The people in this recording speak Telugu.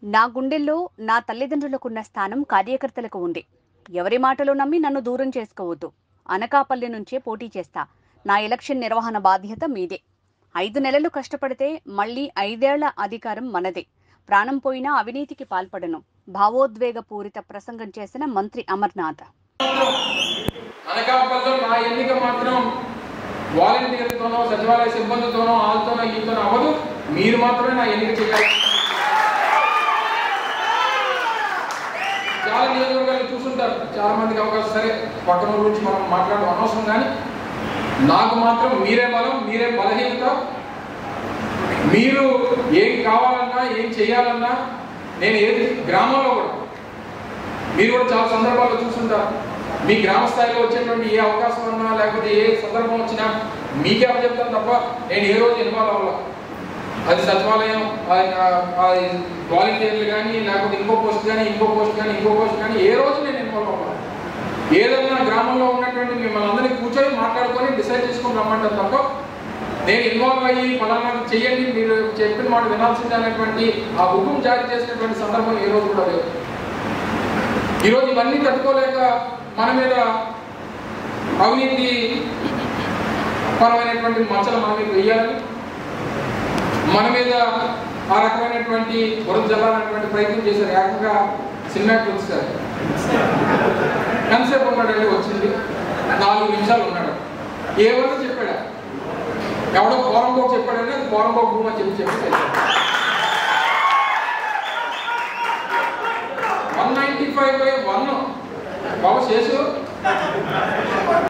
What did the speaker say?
నా గుండెల్లో నా తల్లిదండ్రులకున్న స్థానం కార్యకర్తలకు ఉంది ఎవరి మాటలు నమ్మి నన్ను దూరం చేసుకోవద్దు అనకాపల్లి నుంచే పోటీ చేస్తా నా ఎలక్షన్ నిర్వహణ బాధ్యత మీదే ఐదు నెలలు కష్టపడితే మళ్ళీ ఐదేళ్ల అధికారం మనదే ప్రాణం పోయినా అవినీతికి పాల్పడను భావోద్వేగపూరిత ప్రసంగం చేసిన మంత్రి అమర్నాథ్ అనకాపల్లిలో నా ఎన్నిక మాత్రం వాలంటీర్లతోనో సచివాలయ సిబ్బందితోనో వాళ్ళతోనో వీళ్ళతోనో అవ్వదు మీరు మాత్రమే నా ఎన్నిక చేయాలి చాలా నియోజకవర్గాలు చూసుంటారు చాలా మందికి అవకాశం సరే పక్కన ఊరు గురించి మనం మాట్లాడడం అనవసరం కానీ నాకు మాత్రం మీరే బలం మీరే బలహీనత మీరు ఏం కావాలన్నా ఏం చేయాలన్నా నేను ఏది గ్రామంలో కూడా మీరు కూడా చాలా సందర్భాల్లో చూస్తుంటారు మీ గ్రామ స్థాయిలో వచ్చేటువంటి ఏ అవకాశం ఉన్నా లేకపోతే ఏ సందర్భం వచ్చినా మీకే అప్పచెప్తాను తప్ప నేను ఏ రోజు ఇన్వాల్వ్ అవ్వాల అది సచివాలయం వాలంటీర్లు కానీ లేకపోతే ఇంకో పోస్ట్ కానీ ఇంకో పోస్ట్ కానీ ఇంకో పోస్ట్ కానీ ఏ రోజు నేను ఇన్వాల్వ్ అవ్వాలి ఏదైనా గ్రామంలో ఉన్నటువంటి మిమ్మల్ని అందరినీ కూర్చొని మాట్లాడుకొని డిసైడ్ చేసుకొని రమ్మంటారు తప్ప నేను ఇన్వాల్వ్ అయ్యి ఫలానా చెయ్యండి మీరు చెప్పిన మాట వినాల్సిందే అనేటువంటి ఆ హుకుం జారీ చేసినటువంటి సందర్భం ఏ రోజు కూడా లేదు ఈరోజు ఇవన్నీ తట్టుకోలేక మన మీద అవినీతి పరమైనటువంటి మచ్చలు మన మీద వెయ్యాలి మన మీద ఆ రకమైనటువంటి బురద జల్లాలనేటువంటి ప్రయత్నం చేశారు ఏకంగా సినిమాకి వచ్చారు ఎంతసేపు ఉన్నాడండి వచ్చింది నాలుగు నిమిషాలు ఉన్నాడు ఏమన్నా చెప్పాడా ఎవడో పోరంబోకు చెప్పాడని అది పోరంబోకు భూమి అని చెప్పి చెప్పి one ninety five by one Babu Seshu